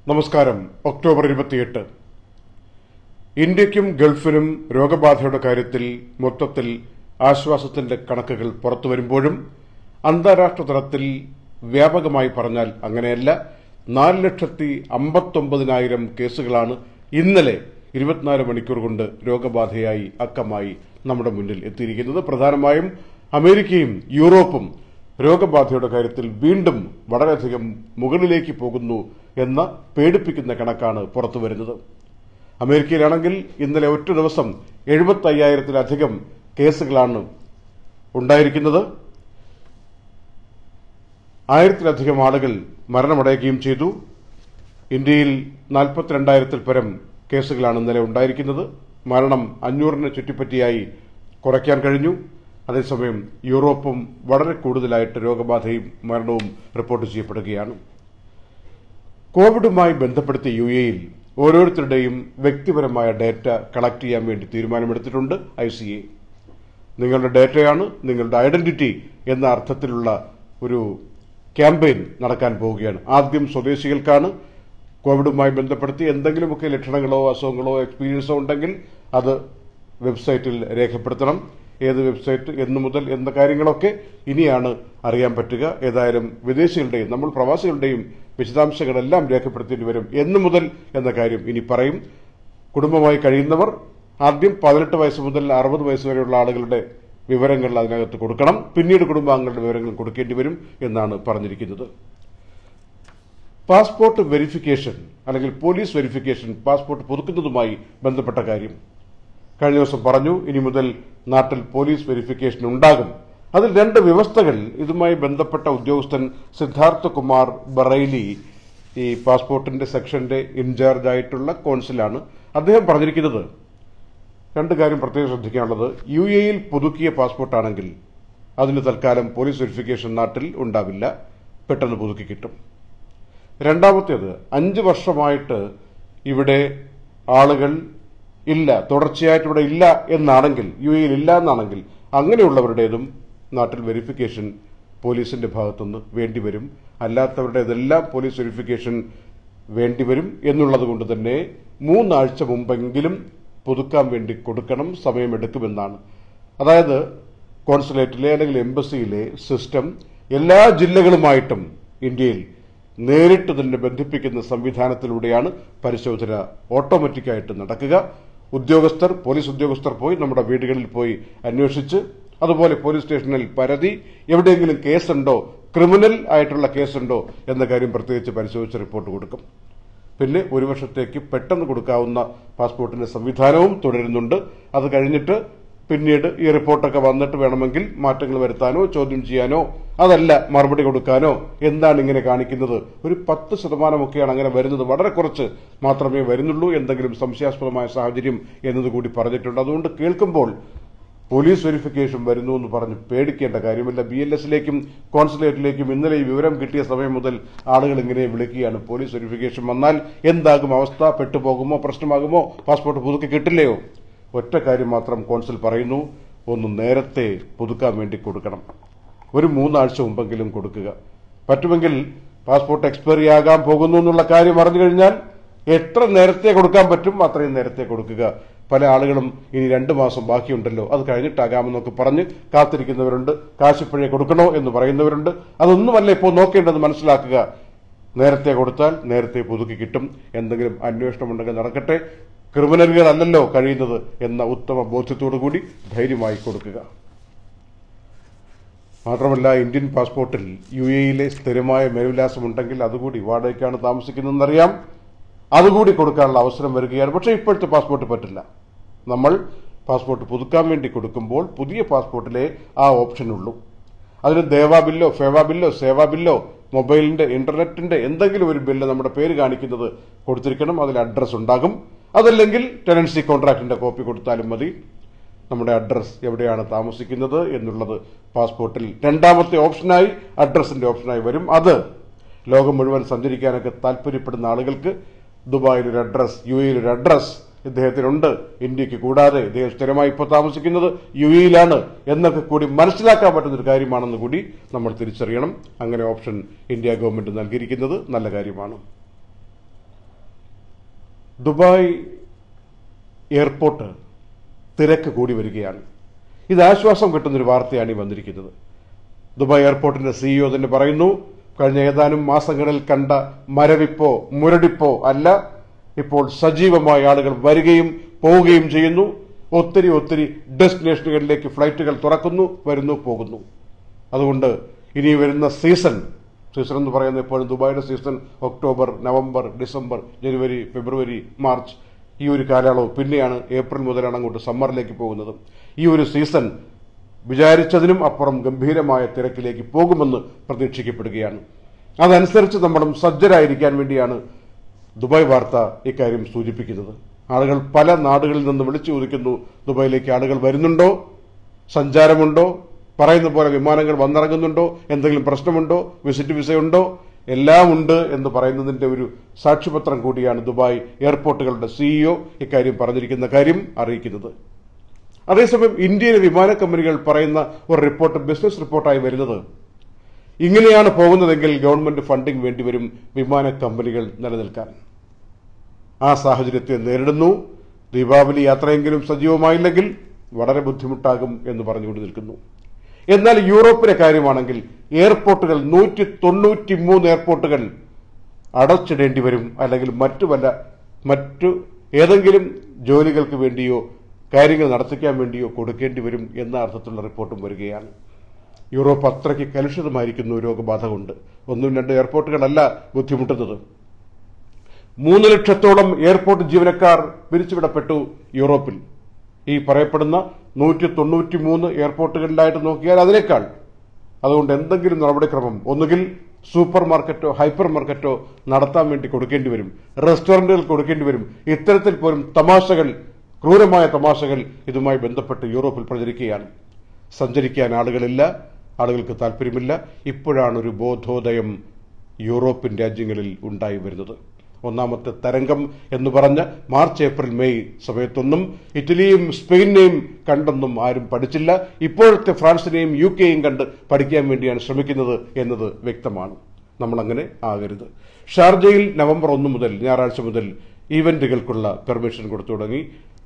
നമസ്കാരം ഒക്ടോബർ ഇരുപത്തിയെട്ട് ഇന്ത്യക്കും ഗൾഫിനും രോഗബാധയുടെ കാര്യത്തിൽ മൊത്തത്തിൽ ആശ്വാസത്തിന്റെ കണക്കുകൾ പുറത്തു വരുമ്പോഴും അന്താരാഷ്ട്ര തലത്തിൽ വ്യാപകമായി പറഞ്ഞാൽ അങ്ങനെയല്ല നാല് ലക്ഷത്തി അമ്പത്തൊമ്പതിനായിരം കേസുകളാണ് ഇന്നലെ ഇരുപത്തിനാല് മണിക്കൂർ കൊണ്ട് രോഗബാധയായി അക്കമായി നമ്മുടെ മുന്നിൽ എത്തിയിരിക്കുന്നത് പ്രധാനമായും അമേരിക്കയും യൂറോപ്പും രോഗബാധയുടെ കാര്യത്തിൽ വീണ്ടും വളരെയധികം മുകളിലേക്ക് പോകുന്നു എന്ന പേടിപ്പിക്കുന്ന കണക്കാണ് പുറത്തു വരുന്നത് അമേരിക്കയിലാണെങ്കിൽ ഇന്നലെ ഒറ്റ ദിവസം എഴുപത്തി അയ്യായിരത്തിലധികം കേസുകളാണ് ഉണ്ടായിരിക്കുന്നത് ആയിരത്തിലധികം ആളുകൾ മരണമടയുകയും ചെയ്തു ഇന്ത്യയിൽ നാൽപ്പത്തിരണ്ടായിരത്തിൽ പരം കേസുകളാണ് ഇന്നലെ ഉണ്ടായിരിക്കുന്നത് മരണം അഞ്ഞൂറിന് ചുറ്റിപ്പറ്റിയായി കുറയ്ക്കാൻ കഴിഞ്ഞു അതേസമയം യൂറോപ്പും വളരെ കൂടുതലായിട്ട് രോഗബാധയും മരണവും റിപ്പോർട്ട് ചെയ്യപ്പെടുകയാണ് കോവിഡുമായി ബന്ധപ്പെടുത്തി യു എയിൽ ഓരോരുത്തരുടെയും വ്യക്തിപരമായ ഡേറ്റ കളക്ട് ചെയ്യാൻ വേണ്ടി തീരുമാനമെടുത്തിട്ടുണ്ട് ഐ സി എ നിങ്ങളുടെ ഡേറ്റയാണ് നിങ്ങളുടെ ഐഡന്റിറ്റി എന്ന അർത്ഥത്തിലുള്ള ഒരു ക്യാമ്പയിൻ നടക്കാൻ പോവുകയാണ് ആദ്യം സ്വദേശികൾക്കാണ് കോവിഡുമായി ബന്ധപ്പെടുത്തി എന്തെങ്കിലുമൊക്കെ ലക്ഷണങ്ങളോ അസുഖങ്ങളോ എക്സ്പീരിയൻസോ ഉണ്ടെങ്കിൽ അത് വെബ്സൈറ്റിൽ രേഖപ്പെടുത്തണം ഏത് വെബ്സൈറ്റ് എന്നു മുതൽ എന്ന കാര്യങ്ങളൊക്കെ ഇനിയാണ് അറിയാൻ പറ്റുക ഏതായാലും വിദേശികളുടെയും നമ്മൾ പ്രവാസികളുടെയും വിശദാംശങ്ങളെല്ലാം രേഖപ്പെടുത്തേണ്ടി വരും എന്നു മുതൽ എന്ന കാര്യം ഇനി പറയും കുടുംബമായി കഴിയുന്നവർ ആദ്യം പതിനെട്ട് വയസ്സ് മുതൽ അറുപത് വയസ്സ് വരെയുള്ള ആളുകളുടെ വിവരങ്ങൾ അതിനകത്ത് കൊടുക്കണം പിന്നീട് കുടുംബാംഗങ്ങളുടെ വിവരങ്ങൾ കൊടുക്കേണ്ടി വരും എന്നാണ് പറഞ്ഞിരിക്കുന്നത് പാസ്പോർട്ട് വെരിഫിക്കേഷൻ അല്ലെങ്കിൽ പോലീസ് വെരിഫിക്കേഷൻ പാസ്പോർട്ട് പുതുക്കുന്നതുമായി ബന്ധപ്പെട്ട കാര്യം കഴിഞ്ഞ ദിവസം പറഞ്ഞു ഇനി മുതൽ നാട്ടിൽ പോലീസ് വെരിഫിക്കേഷൻ ഉണ്ടാകും അതിൽ രണ്ട് വ്യവസ്ഥകൾ ഇതുമായി ബന്ധപ്പെട്ട ഉദ്യോഗസ്ഥൻ സിദ്ധാർത്ഥ കുമാർ ബറൈലി ഈ പാസ്പോർട്ടിന്റെ സെക്ഷന്റെ ഇൻചാർജ് ആയിട്ടുള്ള കോൺസിലാണ് അദ്ദേഹം പറഞ്ഞിരിക്കുന്നത് രണ്ട് കാര്യം പ്രത്യേകം ശ്രദ്ധിക്കാനുള്ളത് യു എയിൽ പുതുക്കിയ പാസ്പോർട്ടാണെങ്കിൽ അതിന് തൽക്കാലം പോലീസ് വെരിഫിക്കേഷൻ നാട്ടിൽ ഉണ്ടാവില്ല പെട്ടെന്ന് പുതുക്കി കിട്ടും രണ്ടാമത്തേത് അഞ്ച് വർഷമായിട്ട് ഇവിടെ ആളുകൾ ഇല്ല തുടർച്ചയായിട്ട് ഇവിടെ ഇല്ല എന്നാണെങ്കിൽ യു എയിൽ ഇല്ല എന്നാണെങ്കിൽ അങ്ങനെയുള്ളവരുടേതും നാട്ടിൽ വെരിഫിക്കേഷൻ പോലീസിന്റെ ഭാഗത്തുനിന്ന് വേണ്ടിവരും അല്ലാത്തവരുടേതെല്ലാം പോലീസ് വെരിഫിക്കേഷൻ വേണ്ടിവരും എന്നുള്ളത് കൊണ്ട് തന്നെ മൂന്നാഴ്ച മുമ്പെങ്കിലും പുതുക്കാൻ വേണ്ടി കൊടുക്കണം സമയമെടുക്കുമെന്നാണ് അതായത് കോൺസുലേറ്റിലെ അല്ലെങ്കിൽ എംബസിയിലെ സിസ്റ്റം എല്ലാ ജില്ലകളുമായിട്ടും ഇന്ത്യയിൽ നേരിട്ട് തന്നെ ബന്ധിപ്പിക്കുന്ന സംവിധാനത്തിലൂടെയാണ് പരിശോധന ഓട്ടോമാറ്റിക്കായിട്ട് നടക്കുക ഉദ്യോഗസ്ഥർ പോലീസ് ഉദ്യോഗസ്ഥർ പോയി നമ്മുടെ വീടുകളിൽ പോയി അന്വേഷിച്ച് അതുപോലെ പോലീസ് സ്റ്റേഷനിൽ പരതി എവിടെയെങ്കിലും കേസുണ്ടോ ക്രിമിനൽ ആയിട്ടുള്ള കേസുണ്ടോ എന്ന കാര്യം പ്രത്യേകിച്ച് പരിശോധിച്ച് റിപ്പോർട്ട് കൊടുക്കും പിന്നെ ഒരു വർഷത്തേക്ക് പെട്ടെന്ന് കൊടുക്കാവുന്ന പാസ്പോർട്ടിന്റെ സംവിധാനവും തുടരുന്നുണ്ട് അത് കഴിഞ്ഞിട്ട് പിന്നീട് ഈ റിപ്പോർട്ടൊക്കെ വന്നിട്ട് വേണമെങ്കിൽ മാറ്റങ്ങൾ വരുത്താനോ ചോദ്യം ചെയ്യാനോ അതല്ല മറുപടി കൊടുക്കാനോ എന്താണ് ഇങ്ങനെ കാണിക്കുന്നത് ഒരു പത്ത് ശതമാനമൊക്കെയാണ് അങ്ങനെ വരുന്നത് വളരെ കുറച്ച് മാത്രമേ വരുന്നുള്ളൂ എന്തെങ്കിലും സംശയാസ്പദമായ സാഹചര്യം എന്നതുകൂടി പറഞ്ഞിട്ടുണ്ട് അതുകൊണ്ട് കേൾക്കുമ്പോൾ പോലീസ് വെരിഫിക്കേഷൻ വരുന്നു എന്ന് പറഞ്ഞ് പേടിക്കേണ്ട കാര്യമില്ല ബി എൽ എസിലേക്കും കോൺസുലേറ്റിലേക്കും ഇന്നലെ ഈ വിവരം കിട്ടിയ സമയം മുതൽ ആളുകൾ ഇങ്ങനെ വിളിക്കുകയാണ് പോലീസ് വെരിഫിക്കേഷൻ വന്നാൽ എന്താകും അവസ്ഥ പെട്ടുപോകുമോ പ്രശ്നമാകുമോ പാസ്പോർട്ട് പുതുക്കി കിട്ടില്ലയോ ഒറ്റ കാര്യം മാത്രം കോൺസുൽ പറയുന്നു ഒന്ന് നേരത്തെ പുതുക്കാൻ വേണ്ടി കൊടുക്കണം ഒരു മൂന്നാഴ്ച മുമ്പെങ്കിലും കൊടുക്കുക പറ്റുമെങ്കിൽ പാസ്പോർട്ട് എക്സ്പയറി ആകാൻ പോകുന്നു എന്നുള്ള കാര്യം അറിഞ്ഞു കഴിഞ്ഞാൽ എത്ര നേരത്തെ കൊടുക്കാൻ പറ്റും അത്രയും നേരത്തെ കൊടുക്കുക പല ആളുകളും ഇനി രണ്ടു മാസം ബാക്കിയുണ്ടല്ലോ അത് കഴിഞ്ഞിട്ടാകാമെന്നൊക്കെ പറഞ്ഞ് കാത്തിരിക്കുന്നവരുണ്ട് കാശിപ്പഴേ കൊടുക്കണോ എന്ന് പറയുന്നവരുണ്ട് അതൊന്നുമല്ല ഇപ്പോൾ നോക്കേണ്ടത് മനസ്സിലാക്കുക നേരത്തെ കൊടുത്താൽ നേരത്തെ പുതുക്കി കിട്ടും എന്തെങ്കിലും അന്വേഷണം ഉണ്ടെങ്കിൽ നടക്കട്ടെ ക്രിമിനലുകളല്ലല്ലോ കഴിയുന്നത് എന്ന ഉത്തമ ബോധ്യത്തോടു കൂടി ധൈര്യമായി കൊടുക്കുക മാത്രമല്ല ഇന്ത്യൻ പാസ്പോർട്ടിൽ യു എയിലെ സ്ഥിരമായ മേൽവിലാസമുണ്ടെങ്കിൽ അതുകൂടി വാടകയ്ക്കാണ് താമസിക്കുന്നതെന്നറിയാം അതുകൂടി കൊടുക്കാനുള്ള അവസരം വരികയാണ് പക്ഷേ ഇപ്പോഴത്തെ പാസ്പോർട്ട് പറ്റില്ല നമ്മൾ പാസ്പോർട്ട് പുതുക്കാൻ വേണ്ടി കൊടുക്കുമ്പോൾ പുതിയ പാസ്പോർട്ടിലെ ആ ഓപ്ഷൻ ഉള്ളൂ അതിന് ദേവാ ബില്ലോ ഫേവാ ബില്ലോ സേവാ ബില്ലോ മൊബൈലിന്റെ ഇന്റർനെറ്റിന്റെ എന്തെങ്കിലും ഒരു ബില്ല് നമ്മുടെ പേര് കാണിക്കുന്നത് കൊടുത്തിരിക്കണം അതിൽ അഡ്രസ് ഉണ്ടാകും അതല്ലെങ്കിൽ ടെനൻസി കോൺട്രാക്ടിന്റെ കോപ്പി കൊടുത്താലും മതി നമ്മുടെ അഡ്രസ് എവിടെയാണ് താമസിക്കുന്നത് എന്നുള്ളത് പാസ്പോർട്ടിൽ രണ്ടാമത്തെ ഓപ്ഷനായി അഡ്രസ്സിന്റെ ഓപ്ഷനായി വരും അത് ലോകം മുഴുവൻ സഞ്ചരിക്കാനൊക്കെ താല്പര്യപ്പെടുന്ന ആളുകൾക്ക് ദുബായിൽ ഒരു അഡ്രസ് യു എയിൽ ഒരു അഡ്രസ് ഇദ്ദേഹത്തിനുണ്ട് ഇന്ത്യക്ക് കൂടാതെ ഇദ്ദേഹം സ്ഥിരമായി ഇപ്പോൾ താമസിക്കുന്നത് യു എയിലാണ് എന്നൊക്കെ കൂടി മനസ്സിലാക്കാൻ പറ്റുന്ന ഒരു കാര്യമാണെന്ന് കൂടി നമ്മൾ തിരിച്ചറിയണം അങ്ങനെ ഓപ്ഷൻ ഇന്ത്യ ഗവൺമെന്റ് നൽകിയിരിക്കുന്നത് നല്ല കാര്യമാണ് ദുബായ് എയർപോർട്ട് തിരക്ക് കൂടി വരികയാണ് ഇത് ആശ്വാസം കിട്ടുന്നൊരു വാർത്തയാണ് ഈ വന്നിരിക്കുന്നത് ദുബായ് എയർപോർട്ടിന്റെ സിഇഒ തന്നെ പറയുന്നു കഴിഞ്ഞ ഏതാനും മാസങ്ങളിൽ കണ്ട മരവിപ്പോ മുരടിപ്പോ അല്ല ഇപ്പോൾ സജീവമായ ആളുകൾ വരികയും പോവുകയും ചെയ്യുന്നു ഒത്തിരി ഒത്തിരി ഡെസ്റ്റിനേഷനുകളിലേക്ക് ഫ്ലൈറ്റുകൾ തുറക്കുന്നു വരുന്നു പോകുന്നു അതുകൊണ്ട് ഇനി വരുന്ന സീസൺ സീസൺ എന്ന് പറയുന്നത് എപ്പോഴും ദുബായിയുടെ സീസൺ ഒക്ടോബർ നവംബർ ഡിസംബർ ജനുവരി ഫെബ്രുവരി മാർച്ച് ഈ ഒരു കാലയളവ് പിന്നെയാണ് ഏപ്രിൽ മുതലാണ് അങ്ങോട്ട് സമ്മറിലേക്ക് പോകുന്നത് ഈ ഒരു സീസൺ വിചാരിച്ചതിനും അപ്പുറം ഗംഭീരമായ തിരക്കിലേക്ക് പോകുമെന്ന് പ്രതീക്ഷിക്കപ്പെടുകയാണ് അതനുസരിച്ച് നമ്മളും സജ്ജരായിരിക്കാൻ വേണ്ടിയാണ് ദുബായ് വാർത്ത ഇക്കാര്യം സൂചിപ്പിക്കുന്നത് ആളുകൾ പല നാടുകളിൽ നിന്ന് വിളിച്ചു ചോദിക്കുന്നു ദുബായിലേക്ക് ആളുകൾ വരുന്നുണ്ടോ സഞ്ചാരമുണ്ടോ പറയുന്ന പോലെ വിമാനങ്ങൾ വന്നിറങ്ങുന്നുണ്ടോ എന്തെങ്കിലും പ്രശ്നമുണ്ടോ വിസിറ്റ് വിസയുണ്ടോ എല്ലാം ഉണ്ട് എന്ന് പറയുന്നതിന്റെ ഒരു സാക്ഷ്യപത്രം കൂടിയാണ് ദുബായ് എയർപോർട്ടുകളുടെ സിഇഒ ഇക്കാര്യം പറഞ്ഞിരിക്കുന്ന കാര്യം അറിയിക്കുന്നത് അതേസമയം ഇന്ത്യയിലെ വിമാന കമ്പനികൾ പറയുന്ന ഒരു റിപ്പോർട്ട് ബിസിനസ് റിപ്പോർട്ടായി വരുന്നത് ഇങ്ങനെയാണ് പോകുന്നതെങ്കിൽ ഗവൺമെന്റ് ഫണ്ടിംഗ് വേണ്ടിവരും വിമാന കമ്പനികൾ നിലനിൽക്കാൻ ആ സാഹചര്യത്തെ നേരിടുന്നു ദീപാവലി യാത്രയെങ്കിലും സജീവമായില്ലെങ്കിൽ വളരെ ബുദ്ധിമുട്ടാകും എന്ന് പറഞ്ഞുകൊണ്ട് നിൽക്കുന്നു എന്നാൽ യൂറോപ്പിലെ കാര്യമാണെങ്കിൽ എയർപോർട്ടുകൾ നൂറ്റി തൊണ്ണൂറ്റി മൂന്ന് എയർപോർട്ടുകൾ അടച്ചിടേണ്ടി വരും അല്ലെങ്കിൽ മറ്റു വല്ല മറ്റു ഏതെങ്കിലും ജോലികൾക്ക് വേണ്ടിയോ കാര്യങ്ങൾ നടത്തിക്കാൻ വേണ്ടിയോ കൊടുക്കേണ്ടി വരും എന്ന അർത്ഥത്തിലുള്ള റിപ്പോർട്ടും വരികയാണ് യൂറോപ്പ് അത്രയ്ക്ക് കലുഷിതമായിരിക്കുന്നു രോഗബാധ കൊണ്ട് ഒന്നും രണ്ട് എയർപോർട്ടുകളല്ല ബുദ്ധിമുട്ടുന്നത് മൂന്ന് ലക്ഷത്തോളം എയർപോർട്ട് ജീവനക്കാർ പിരിച്ചുവിടപ്പെട്ടു യൂറോപ്പിൽ ഈ പറയപ്പെടുന്ന നൂറ്റി തൊണ്ണൂറ്റി മൂന്ന് എയർപോർട്ടുകളിലായിട്ട് നോക്കിയാൽ അതിനേക്കാൾ അതുകൊണ്ട് എന്തെങ്കിലും നടപടിക്രമം ഒന്നുകിൽ സൂപ്പർ മാർക്കറ്റോ ഹൈപ്പർ മാർക്കറ്റോ നടത്താൻ വേണ്ടി കൊടുക്കേണ്ടി വരും റെസ്റ്റോറന്റുകൾ കൊടുക്കേണ്ടി വരും ഇത്തരത്തിൽ പോലും തമാശകൾ ക്രൂരമായ തമാശകൾ ഇതുമായി ബന്ധപ്പെട്ട് യൂറോപ്പിൽ പ്രചരിക്കുകയാണ് സഞ്ചരിക്കാൻ ആളുകളില്ല ആളുകൾക്ക് താല്പര്യമില്ല ഇപ്പോഴാണ് ഒരു ബോധോദയം യൂറോപ്യൻ രാജ്യങ്ങളിൽ ഉണ്ടായി വരുന്നത് ഒന്നാമത്തെ തരംഗം എന്ന് പറഞ്ഞ മാർച്ച് ഏപ്രിൽ മെയ് സമയത്തൊന്നും ഇറ്റലിയും സ്പെയിനെയും കണ്ടെന്നും ആരും പഠിച്ചില്ല ഇപ്പോഴത്തെ ഫ്രാൻസിനെയും യു കെയും കണ്ട് പഠിക്കാൻ വേണ്ടിയാണ് ശ്രമിക്കുന്നത് എന്നത് വ്യക്തമാണ് നമ്മളങ്ങനെ ആകരുത് ഷാർജയിൽ നവംബർ ഒന്ന് മുതൽ ഞായറാഴ്ച മുതൽ ഈവന്റുകൾക്കുള്ള പെർമിഷൻ കൊടുത്തു തുടങ്ങി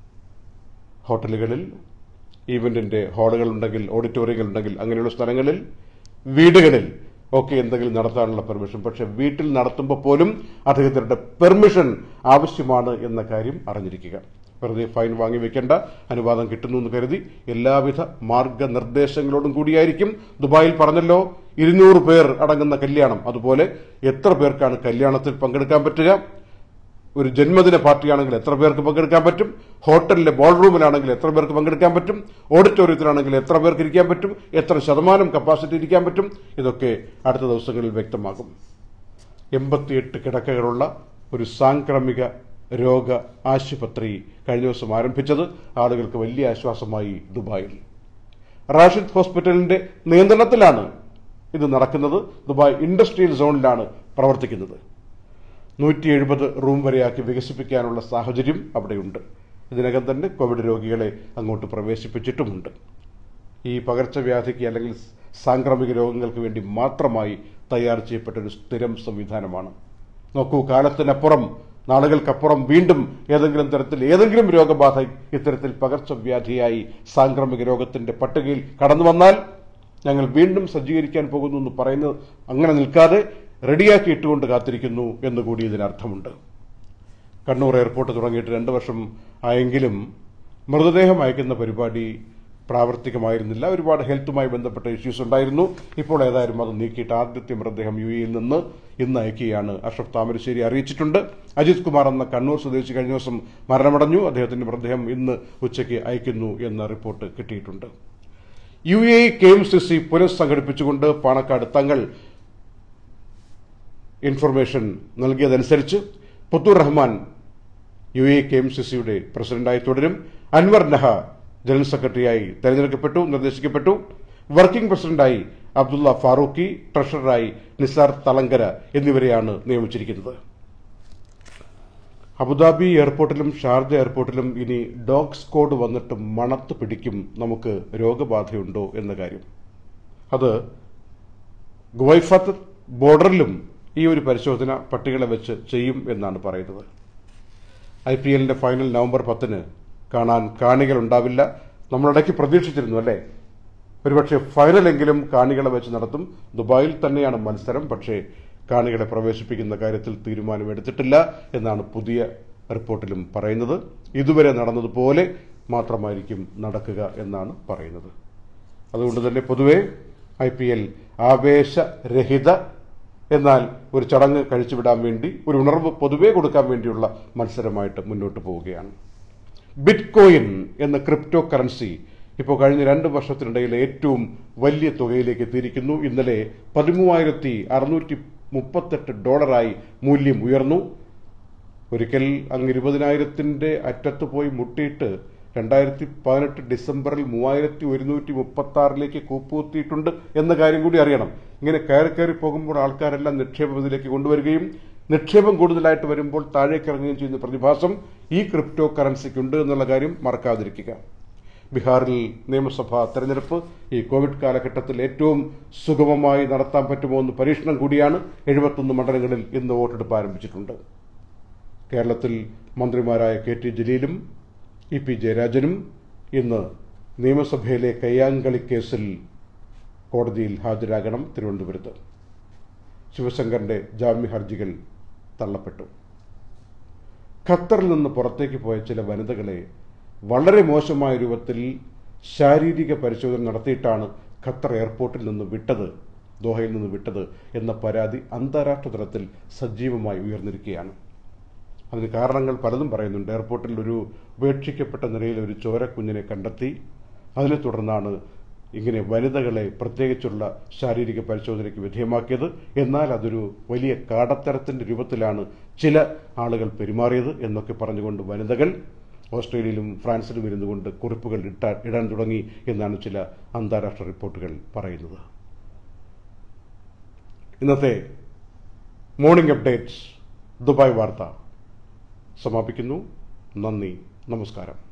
ഹോട്ടലുകളിൽ ഈവന്റിന്റെ ഹാളുകൾ ഉണ്ടെങ്കിൽ ഓഡിറ്റോറിയങ്ങൾ ഉണ്ടെങ്കിൽ അങ്ങനെയുള്ള സ്ഥലങ്ങളിൽ വീടുകളിൽ ഒക്കെ എന്തെങ്കിലും നടത്താനുള്ള പെർമിഷൻ പക്ഷെ വീട്ടിൽ നടത്തുമ്പോൾ പോലും അധികൃതരുടെ പെർമിഷൻ ആവശ്യമാണ് എന്ന കാര്യം അറിഞ്ഞിരിക്കുക വെറുതെ ഫൈൻ വാങ്ങി വെക്കേണ്ട അനുവാദം കിട്ടുന്നു എന്ന് കരുതി എല്ലാവിധ മാർഗനിർദ്ദേശങ്ങളോടും കൂടിയായിരിക്കും ദുബായിൽ പറഞ്ഞല്ലോ ഇരുന്നൂറ് പേർ അടങ്ങുന്ന കല്യാണം അതുപോലെ എത്ര പേർക്കാണ് കല്യാണത്തിൽ പങ്കെടുക്കാൻ പറ്റുക ഒരു ജന്മദിന പാർട്ടിയാണെങ്കിൽ എത്ര പേർക്ക് പങ്കെടുക്കാൻ പറ്റും ഹോട്ടലിലെ ബോൾ റൂമിലാണെങ്കിൽ എത്ര പേർക്ക് പങ്കെടുക്കാൻ പറ്റും ഓഡിറ്റോറിയത്തിലാണെങ്കിൽ എത്ര പേർക്ക് ഇരിക്കാൻ പറ്റും എത്ര ശതമാനം കപ്പാസിറ്റി ഇരിക്കാൻ പറ്റും ഇതൊക്കെ അടുത്ത ദിവസങ്ങളിൽ വ്യക്തമാകും എൺപത്തിയെട്ട് കിടക്കകളുള്ള ഒരു സാംക്രമിക രോഗ ആശുപത്രി കഴിഞ്ഞ ദിവസം ആരംഭിച്ചത് ആളുകൾക്ക് വലിയ ആശ്വാസമായി ദുബായിൽ റാഷിദ് ഹോസ്പിറ്റലിന്റെ നിയന്ത്രണത്തിലാണ് ഇത് നടക്കുന്നത് ദുബായ് ഇൻഡസ്ട്രിയൽ സോണിലാണ് പ്രവർത്തിക്കുന്നത് നൂറ്റി എഴുപത് റൂം വരെയാക്കി വികസിപ്പിക്കാനുള്ള സാഹചര്യം അവിടെയുണ്ട് ഇതിനകം തന്നെ കോവിഡ് രോഗികളെ അങ്ങോട്ട് പ്രവേശിപ്പിച്ചിട്ടുമുണ്ട് ഈ പകർച്ചവ്യാധിക്ക് അല്ലെങ്കിൽ സാംക്രമിക രോഗങ്ങൾക്ക് വേണ്ടി മാത്രമായി തയ്യാർ ചെയ്യപ്പെട്ട ഒരു സ്ഥിരം സംവിധാനമാണ് നോക്കൂ കാലത്തിനപ്പുറം നാളുകൾക്കപ്പുറം വീണ്ടും ഏതെങ്കിലും തരത്തിൽ ഏതെങ്കിലും രോഗബാധ ഇത്തരത്തിൽ പകർച്ചവ്യാധിയായി സാംക്രമിക രോഗത്തിന്റെ പട്ടികയിൽ കടന്നു വന്നാൽ ഞങ്ങൾ വീണ്ടും സജ്ജീകരിക്കാൻ പോകുന്നു എന്ന് പറയുന്നത് അങ്ങനെ നിൽക്കാതെ റെഡിയാക്കി ഇട്ടുകൊണ്ട് കാത്തിരിക്കുന്നു എന്നുകൂടി ഇതിനർത്ഥമുണ്ട് കണ്ണൂർ എയർപോർട്ട് തുടങ്ങിയിട്ട് രണ്ട് വർഷം ആയെങ്കിലും മൃതദേഹം അയക്കുന്ന പരിപാടി പ്രാവർത്തികമായിരുന്നില്ല ഒരുപാട് ഹെൽത്തുമായി ബന്ധപ്പെട്ട ഇഷ്യൂസ് ഉണ്ടായിരുന്നു ഇപ്പോൾ ഏതായാലും അത് നീക്കിയിട്ട് ആദ്യത്തെ മൃതദേഹം യു എയിൽ നിന്ന് ഇന്ന് അയക്കുകയാണ് അഷ്റഫ് താമരശ്ശേരി അറിയിച്ചിട്ടുണ്ട് അജിത് കുമാർ എന്ന കണ്ണൂർ സ്വദേശി കഴിഞ്ഞ ദിവസം മരണമടഞ്ഞു അദ്ദേഹത്തിന്റെ മൃതദേഹം ഇന്ന് ഉച്ചയ്ക്ക് അയക്കുന്നു എന്ന റിപ്പോർട്ട് കിട്ടിയിട്ടുണ്ട് U A K M C C പുനഃസംഘടിപ്പിച്ചുകൊണ്ട് പാണക്കാട് തങ്ങൾ ഇൻഫർമേഷൻ നൽകിയതനുസരിച്ച് Puthur Rahman U A K M C സിയുടെ പ്രസിഡന്റായി തുടരും അൻവർ നഹ ജനറൽ സെക്രട്ടറിയായി തെരഞ്ഞെടുക്കപ്പെട്ടു നിർദ്ദേശിക്കപ്പെട്ടു വർക്കിംഗ് പ്രസിഡന്റായി അബ്ദുള്ള ഫാറൂഖി ട്രഷററായി നിസാർ തളങ്കര എന്നിവരെയാണ് നിയമിച്ചിരിക്കുന്നത് അബുദാബി എയർപോർട്ടിലും ഷാർജ എയർപോർട്ടിലും ഇനി ഡോഗ് സ്ക്വാഡ് വന്നിട്ട് മണത്ത് പിടിക്കും നമുക്ക് രോഗബാധയുണ്ടോ എന്ന കാര്യം അത് ഗുവൈഫത്ത് ബോർഡറിലും ഈ ഒരു പരിശോധന പട്ടികളെ വെച്ച് ചെയ്യും എന്നാണ് പറയുന്നത് ഐ പി എല്ലിന്റെ ഫൈനൽ നവംബർ പത്തിന് കാണാൻ കാണികൾ ഉണ്ടാവില്ല നമ്മളിടയ്ക്ക് പ്രതീക്ഷിച്ചിരുന്നു അല്ലേ ഒരുപക്ഷെ ഫൈനലെങ്കിലും കാണികളെ വെച്ച് നടത്തും ദുബായിൽ തന്നെയാണ് മത്സരം പക്ഷേ കാണികളെ പ്രവേശിപ്പിക്കുന്ന കാര്യത്തിൽ തീരുമാനമെടുത്തിട്ടില്ല എന്നാണ് പുതിയ റിപ്പോർട്ടിലും പറയുന്നത് ഇതുവരെ നടന്നതുപോലെ മാത്രമായിരിക്കും നടക്കുക എന്നാണ് പറയുന്നത് അതുകൊണ്ട് തന്നെ പൊതുവെ ഐ പി എൽ ആവേശരഹിത എന്നാൽ ഒരു ചടങ്ങ് കഴിച്ചുവിടാൻ വേണ്ടി ഒരു ഉണർവ് പൊതുവെ കൊടുക്കാൻ വേണ്ടിയുള്ള മത്സരമായിട്ട് മുന്നോട്ട് പോവുകയാണ് ബിറ്റ് കോയിൻ എന്ന ക്രിപ്റ്റോ കറൻസി ഇപ്പോൾ കഴിഞ്ഞ രണ്ട് വർഷത്തിനിടയിൽ ഏറ്റവും വലിയ തുകയിലേക്ക് എത്തിയിരിക്കുന്നു ഇന്നലെ പതിമൂവായിരത്തി അറുന്നൂറ്റി മുപ്പത്തെട്ട് ഡോളറായി മൂല്യം ഉയർന്നു ഒരിക്കൽ അങ്ങ് ഇരുപതിനായിരത്തിന്റെ അറ്റത്ത് പോയി മുട്ടിയിട്ട് രണ്ടായിരത്തി പതിനെട്ട് ഡിസംബറിൽ മൂവായിരത്തി ഒരുന്നൂറ്റി മുപ്പത്തി ആറിലേക്ക് കൂപ്പുകുത്തിയിട്ടുണ്ട് എന്ന കാര്യം കൂടി അറിയണം ഇങ്ങനെ കയറി കയറി പോകുമ്പോൾ ആൾക്കാരെല്ലാം നിക്ഷേപം ഇതിലേക്ക് കൊണ്ടുവരികയും നിക്ഷേപം കൂടുതലായിട്ട് വരുമ്പോൾ താഴേക്ക് ഇറങ്ങുകയും ചെയ്യുന്ന പ്രതിഭാസം ഈ ക്രിപ്റ്റോ കറൻസിക്കുണ്ട് എന്നുള്ള കാര്യം മറക്കാതിരിക്കുക ബീഹാറിൽ നിയമസഭാ തെരഞ്ഞെടുപ്പ് ഈ കോവിഡ് കാലഘട്ടത്തിൽ ഏറ്റവും സുഗമമായി നടത്താൻ പറ്റുമോ എന്ന് പരീക്ഷണം കൂടിയാണ് എഴുപത്തൊന്ന് മണ്ഡലങ്ങളിൽ ഇന്ന് വോട്ടെടുപ്പ് ആരംഭിച്ചിട്ടുണ്ട് കേരളത്തിൽ മന്ത്രിമാരായ കെ ടി ജലീലും ഇ പി ജയരാജനും ഇന്ന് നിയമസഭയിലെ കയ്യാങ്കളി കേസിൽ കോടതിയിൽ ഹാജരാകണം തിരുവനന്തപുരത്ത് ശിവശങ്കറിന്റെ ജാമ്യ ഹർജികൾ തള്ളപ്പെട്ടു ഖത്തറിൽ നിന്ന് പുറത്തേക്ക് പോയ ചില വനിതകളെ വളരെ മോശമായ രൂപത്തിൽ ശാരീരിക പരിശോധന നടത്തിയിട്ടാണ് ഖത്തർ എയർപോർട്ടിൽ നിന്ന് വിട്ടത് ദോഹയിൽ നിന്ന് വിട്ടത് എന്ന പരാതി അന്താരാഷ്ട്ര തലത്തിൽ സജീവമായി ഉയർന്നിരിക്കുകയാണ് അതിന് കാരണങ്ങൾ പലതും പറയുന്നുണ്ട് എയർപോർട്ടിൽ ഒരു ഉപേക്ഷിക്കപ്പെട്ട നിലയിൽ ഒരു ചോരക്കുഞ്ഞിനെ കണ്ടെത്തി അതിനെ തുടർന്നാണ് ഇങ്ങനെ വനിതകളെ പ്രത്യേകിച്ചുള്ള ശാരീരിക പരിശോധനയ്ക്ക് വിധേയമാക്കിയത് എന്നാൽ അതൊരു വലിയ കാടത്തരത്തിന്റെ രൂപത്തിലാണ് ചില ആളുകൾ പെരുമാറിയത് എന്നൊക്കെ പറഞ്ഞുകൊണ്ട് വനിതകൾ ഓസ്ട്രേലിയയിലും ഫ്രാൻസിലും ഇരുന്നു കൊണ്ട് കുറിപ്പുകൾ ഇട്ട ഇടാൻ തുടങ്ങി എന്നാണ് ചില അന്താരാഷ്ട്ര റിപ്പോർട്ടുകൾ പറയുന്നത് ഇന്നത്തെ മോർണിംഗ് അപ്ഡേറ്റ്സ് ദുബായ് വാർത്ത സമാപിക്കുന്നു നന്ദി നമസ്കാരം